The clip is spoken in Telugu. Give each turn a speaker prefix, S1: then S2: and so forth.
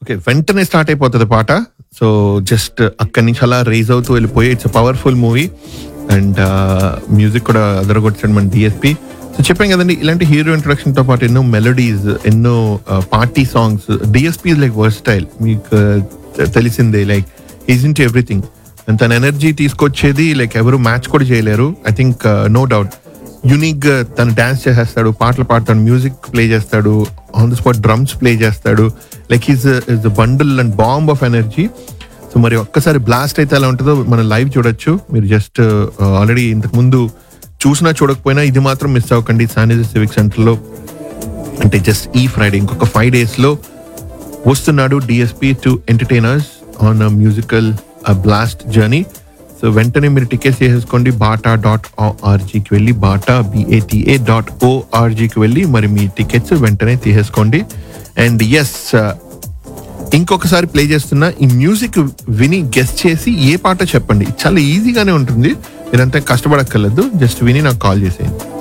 S1: ఓకే వెంటనే స్టార్ట్ అయిపోతుంది పాట సో జస్ట్ అక్కడి నుంచి అలా రేజ్ అవుతూ వెళ్ళిపోయి it's powerful movie and music కూడా అదరగొచ్చాడు మన డిఎస్పి సో చెప్పాం కదండి ఇలాంటి హీరో ఇంట్రొడక్షన్ తో పాటు ఎన్నో మెలోడీస్ ఎన్నో party songs DSP like versatile మీకు uh, తెలిసిందే like is in to everything and తన ఎనర్జీ తీసుకొచ్చేది లైక్ ఎవరు మ్యాచ్ కూడా చేయలేరు I think no doubt unique గా తను డాన్స్ చేసేస్తాడు పాటలు పాడతాడు మ్యూజిక్ ప్లే చేస్తాడు on the spot drums play చేస్తాడు like is is bundle and bomb of energy so మరి ఒక్కసారి బ్లాస్ట్ అయితే ఎలా ఉంటుందో మనం లైవ్ చూడొచ్చు మీరు జస్ట్ ఆల్రెడీ ఇంతకు ముందు చూసినా చూడకపోయినా ఇది మాత్రం మిస్ అవ్వకండి సానిజ సివిక్ సెంటర్ లో అంటే జస్ట్ ఈ ఫ్రైడే ఇంకొక ఫైవ్ డేస్ లో వస్తున్నాడు DSP to entertainers on musical blast journey so వెంటనే మీరు టికెట్స్ చేసేసుకోండి బాటా డాట్ ఓఆర్జీకి వెళ్ళి బాటా బిఏటిఏ డాట్ ఓఆర్జీకి వెళ్ళి మరి మీ టికెట్స్ వెంటనే తీసేసుకోండి అండ్ ఎస్ ఇంకొకసారి ప్లే చేస్తున్న ఈ మ్యూజిక్ విని గెస్ట్ చేసి ఏ పాట చెప్పండి చాలా ఈజీగానే ఉంటుంది మీరంతా కష్టపడక్కర్లేదు జస్ట్ విని నాకు కాల్ చేసేయండి